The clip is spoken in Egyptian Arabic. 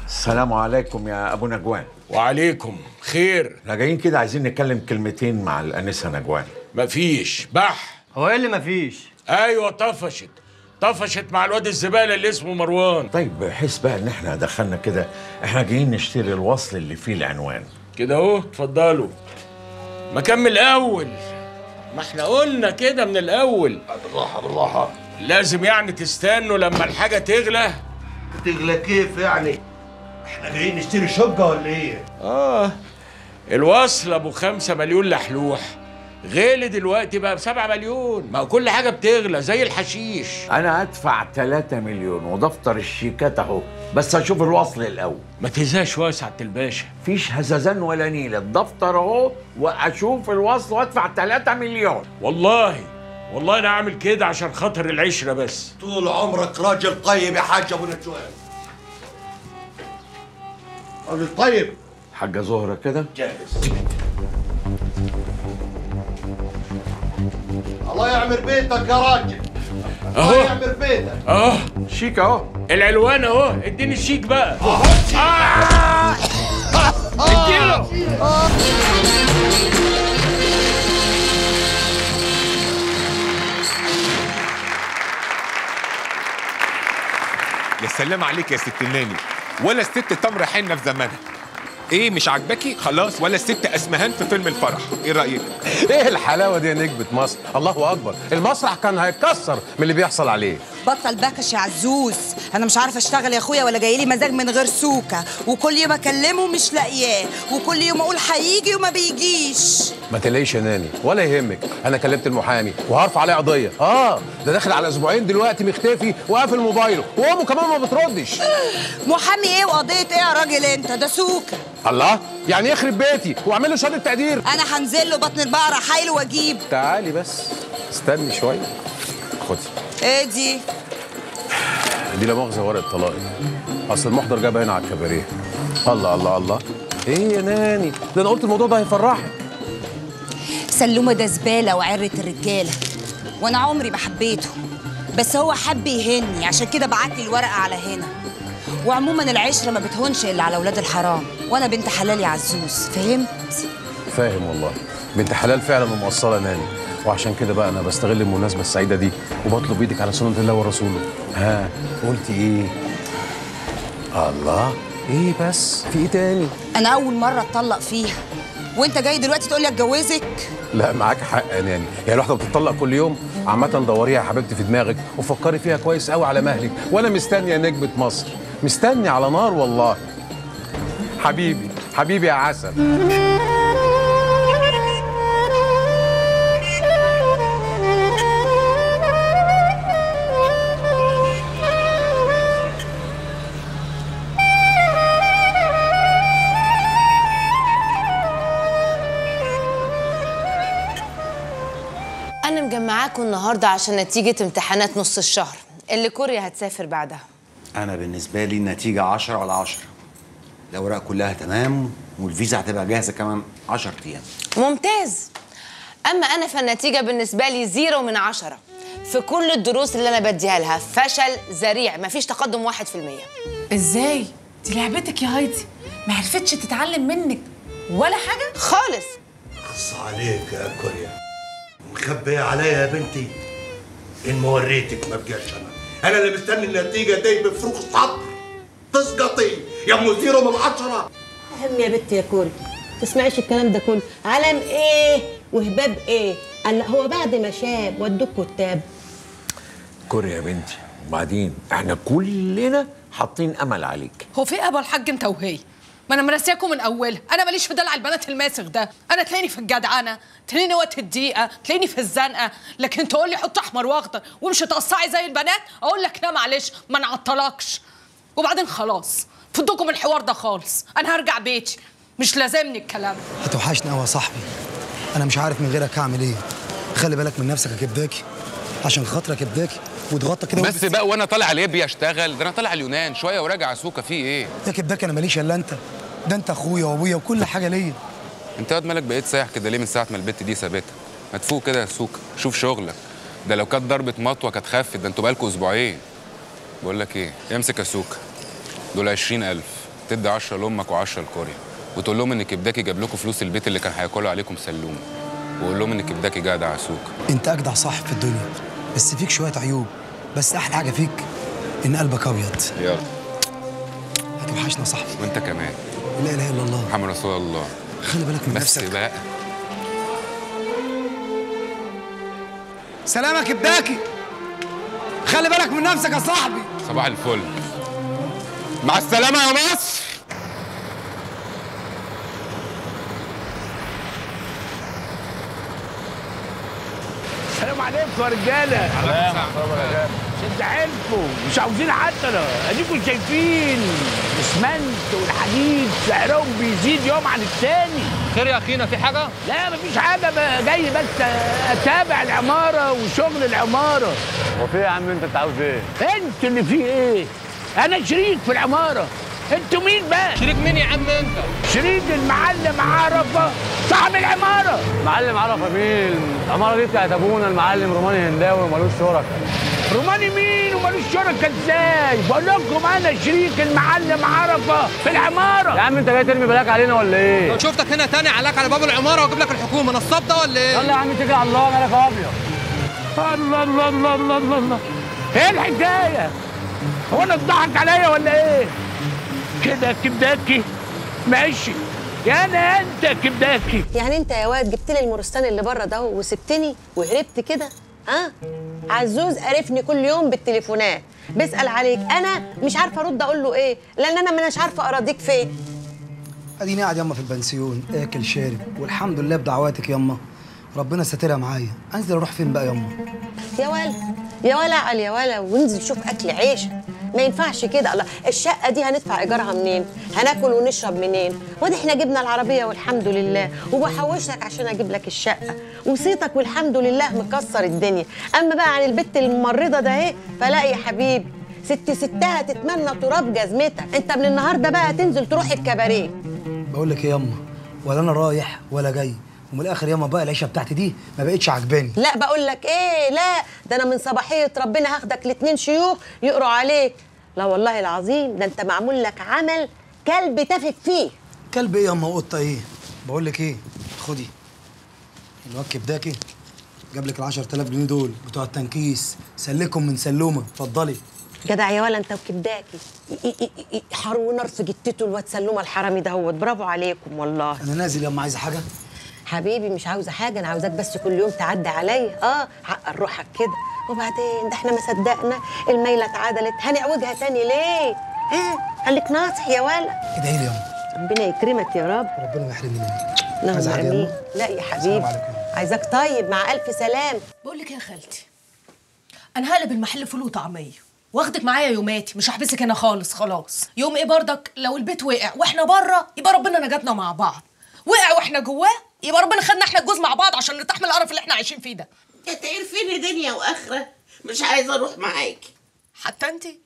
السلام عليكم يا ابو نجوان وعليكم خير احنا جايين كده عايزين نتكلم كلمتين مع الانسه نجوان مفيش بح هو ايه اللي مفيش؟ ايوه طفشت طفشت مع الواد الزباله اللي اسمه مروان طيب بحيث بقى ان احنا دخلنا كده احنا جايين نشتري الوصل اللي فيه العنوان كده اهو اتفضلوا ما كمل الاول ما احنا قلنا كده من الاول بالراحة بالراحة لازم يعني تستنوا لما الحاجه تغلى تغلى كيف يعني؟ احنا جايين نشتري شقة ولا ايه؟ اه الوصل ابو خمسة مليون لحلوح غالي دلوقتي بقى بسبعة مليون ما هو كل حاجة بتغلى زي الحشيش انا هدفع 3 مليون ودفتر الشيكات اهو بس اشوف الوصل الاول ما تهزاش يا سعادة الباشا مفيش هزازان ولا نيله الدفتر اهو واشوف الوصل وادفع 3 مليون والله والله انا عامل كده عشان خاطر العشرة بس طول عمرك راجل طيب يا حاج ابو نجوان راجل طيب حاجه زهره كده جاهز الله يعمر بيتك يا راجل الله اهو يعمر بيتك اهو شيك اهو العلوان اهو اديني الشيك بقى آه. اديله يا سلام عليك يا ست الناني ولا الست تمر حنة في زمانها ايه مش عاجباكي خلاص ولا الست اسمهان في فيلم الفرح ايه رايك ايه الحلاوه دي يا نجمه مصر الله اكبر المسرح كان هيتكسر من اللي بيحصل عليه بطل بكش يا عزوز انا مش عارفه اشتغل يا اخويا ولا جايلي مزاج من غير سوكه وكل يوم اكلمه مش لاقياه وكل يوم اقول هيجي وما بيجيش ما تلاقيش يا ناني ولا يهمك انا كلمت المحامي وهرفع عليه قضيه اه ده داخل على اسبوعين دلوقتي مختفي وقافل موبايله وامه كمان ما بتردش محامي ايه وقضيه ايه يا راجل انت ده سوكه الله يعني يخرب بيتي واعمل له شهاده تقدير انا هنزل له بطن البقره حايل واجيب تعالي بس استني شويه خدي ايه دي دي لا مؤاخذه ورقه طلاقي اصل المحضر جابها هنا على الكباريه الله الله الله ايه يا ناني ده انا قلت الموضوع ده هيفرحك سلومه ده زباله وعره الرجاله وانا عمري ما حبيته بس هو حب يهني عشان كده بعت لي الورقه على هنا وعموما العشره ما بتهونش الا على اولاد الحرام وانا بنت حلال يا عزوز فهمت فاهم والله بنت حلال فعلا وموصله ناني وعشان كده بقى انا بستغل المناسبه السعيده دي وبطلب ايدك على سنه الله ورسوله ها قلت ايه الله ايه بس في ايه تاني انا اول مره اتطلق فيها وانت جاي دلوقتي تقول لي اتجوزك لا معاك حق يا ناني يعني الواحده بتطلق كل يوم عامه دوريها يا حبيبتي في دماغك وفكري فيها كويس قوي على مهلك وانا مستني يا نجمه مصر مستني على نار والله حبيبي حبيبي يا عسل أنا مجمعاكم النهاردة عشان نتيجة امتحانات نص الشهر اللي كوريا هتسافر بعدها انا بالنسبه لي النتيجه 10 على 10 الاوراق كلها تمام والفيزا هتبقى جاهزه كمان 10 ايام ممتاز أما أنا فالنتيجة بالنسبة لي زيرو من عشرة في كل الدروس اللي أنا بديها لها فشل ذريع مفيش تقدم واحد في المية ازاي دي لعبتك يا هايدي ما عرفتش تتعلم منك ولا حاجه خالص خص عليك يا كوريا مخبية عليا يا بنتي إن ما وريتك ما بقاش أنا أنا اللي مستني النتيجة دي بفروق الصبر تسقطي يا أم زيرو من عشرة هم يا بنت يا كل تسمعيش الكلام ده كله علم ايه وهباب ايه قال لا هو بعد ما شاب ودوك كتاب كوريا يا بنتي وبعدين احنا كلنا حاطين امل عليك هو في ابو الحاج انت وهي ما انا مرسياكم من اولها انا ماليش في دلع البنات الماسخ ده انا تلاقيني في الجدعنه تلاقيني وقت الضيقه تلاقيني في الزنقه لكن تقول لي حط احمر واخضر وامشي تقصعي زي البنات اقول لك لا معلش ما نعطلكش وبعدين خلاص فضوكم الحوار ده خالص انا هرجع بيتي مش لازمني الكلام هتوحشني قوي يا صاحبي انا مش عارف من غيرك هعمل ايه خلي بالك من نفسك يا كبداكي عشان خاطرك يا كبداكي واتغطى كده بس بقى وانا طالع ليبيا اشتغل ده انا طالع اليونان شويه وراجع سوكا في ايه يا كبداكي انا ماليش الا انت ده انت اخويا وابويا وكل حاجه ليا انت واد مالك بقيت سايح كده ليه من ساعه ما البت دي سابتها ما تفوق كده يا سوكا شوف شغلك ده لو كانت ضربه مطوه كانت خفت ده انتوا بقالكوا اسبوعين بقول لك ايه امسك يا سوكا دول 20000 تدي 10 لامك و10 لكوريا وتقول لهم ان كبداكي جاب لكم فلوس البيت اللي كان هياكلوا عليكم سلوم وقول لهم ان كبداكي جدع عسوك انت اجدع صاحب في الدنيا بس فيك شويه عيوب بس احلى حاجه فيك ان قلبك ابيض يلا هتوحشنا يا صاحبي وانت كمان لا اله الا الله محمد رسول الله خلي بالك من بس نفسك بقى سلامك ابداكي خلي بالك من نفسك يا صاحبي صباح الفل مع السلامه يا مصر السلام عليكم يا رجاله شد حيلكم مش عاوزين حتى اديكم شايفين الاسمنت والحديد سعرهم بيزيد يوم عن التاني خير يا اخينا في حاجه لا مفيش حاجه بقى جاي بس اتابع العماره وشغل العماره هو في يا عم انت انت عاوز ايه انت اللي فيه ايه انا شريك في العماره انتوا مين بقى شريك مين يا عم انت شريك المعلم عرفه صاحب العماره معلم عرفه مين العماره دي بتاعت ابونا المعلم روماني هنداوي ومالوش شركاء روماني مين ومالوش شركة ازاي؟ بقول لكم انا شريك المعلم عرفه في العماره يا عم انت جاي ترمي بلاك علينا ولا ايه لو شفتك هنا تاني علاك على باب العماره واجيب لك الحكومه نصاب ده ولا ايه يلا يا عم اتكل على الله مالك يا ابيض الله الله الله الله الله الله ايه الحكايه؟ هو انا اتضحك عليا ولا ايه؟ كده كبداكي ماشي يا انا انت كبداكي يعني انت يا واد جبت لي المورستان اللي بره ده وسبتني وهربت كده ها عزوز قرفني كل يوم بالتليفونات بيسال عليك انا مش عارفه ارد اقول له ايه لان انا مش عارفه اراضيك فين اديني قاعد ياما في البنسيون اكل شارب والحمد لله بدعواتك ياما ربنا ساترها معايا انزل اروح فين بقى ياما يا ولا يا ولا عقل يا ولا وانزل شوف اكل عيش ما ينفعش كده الله الشقه دي هندفع ايجارها منين هناكل ونشرب منين وادي احنا جبنا العربيه والحمد لله وبحوش لك عشان اجيب لك الشقه وصيتك والحمد لله مكسر الدنيا اما بقى عن البت الممرضه ده اهي فلا يا حبيبي ست ستها تتمنى تراب جزمتك انت من النهارده بقى تنزل تروح الكباريه بقول لك ايه ياما ولا انا رايح ولا جاي ومن الاخر ياما بقى العيشه بتاعتي دي ما بقتش عجباني لا بقول لك ايه لا ده انا من صباحيه ربنا هاخدك لاتنين شيوخ يقروا عليك لا والله العظيم ده انت معمول لك عمل كلب تفك فيه كلب ايه ياما وقطه ايه بقول لك ايه خدي الواد كبداكي جاب لك ال 10000 جنيه دول بتوع التنكيس سلكهم من سلومه اتفضلي جدع يا ولا انت وكبداكي إي- إي- إي- إي- حر ونار في جتته الواد سلومه الحرامي دهوت برافو عليكم والله انا نازل ياما عايزه حاجه حبيبي مش عاوزه حاجه انا عاوزاك بس كل يوم تعدي عليا اه عقل روحك كده وبعدين ده احنا ما صدقنا الميله اتعدلت هنعوجها تاني ليه اه خليك ناصح يا ولا ادعي لي ياما ربنا يكرمك يا رب ربنا ما يحرمني منك اللهم عايزة حاجة يا امين أما؟ لا يا السلام حبيبي عليكم. عايزاك طيب مع الف سلام بقول لك إيه يا خالتي انا هقلب المحل فول وطعميه واخدك معايا يوماتي مش هحبسك هنا خالص خلاص يوم ايه برضك لو البيت وقع واحنا بره يبقى ربنا نجاتنا مع بعض وقع واحنا جواه يبقى ربنا خدنا احنا الجوز مع بعض عشان نستحمل القرف اللي احنا عايشين فيه ده تعرفيني دنيا واخره مش عايزه اروح معاكي حتى انت